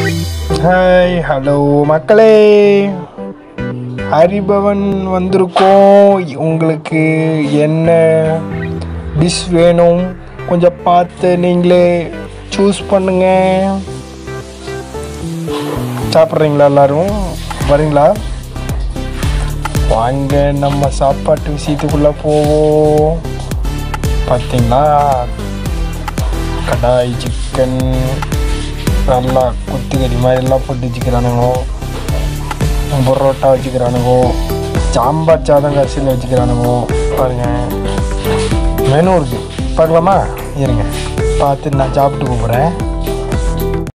hi hello மக்களே ஹரிபவன் வந்திருக்கோம் உங்களுக்கு என்ன டிஷ் வேணும் கொஞ்சம் பார்த்து நீங்களே சூஸ் பண்ணுங்க சாப்பிட்றீங்களா எல்லாரும் வரீங்களா வாங்க நம்ம சாப்பாட்டு விஷயத்துக்குள்ளே போவோம் பார்த்தீங்களா கடாய் சிக்கன் நல்லா குத்துக்கறி மாதிரிலாம் போட்டு வச்சுக்கிறானுங்க பரோட்டா வச்சுக்கிறானுங்க சாம்பார் சாதம் கரிசியில் வச்சுக்கிறானுங்க பாருங்க மெனு இருக்குது பார்க்கலாமா இருங்க பார்த்து நான் சாப்பிட்டு கூப்பிட்றேன்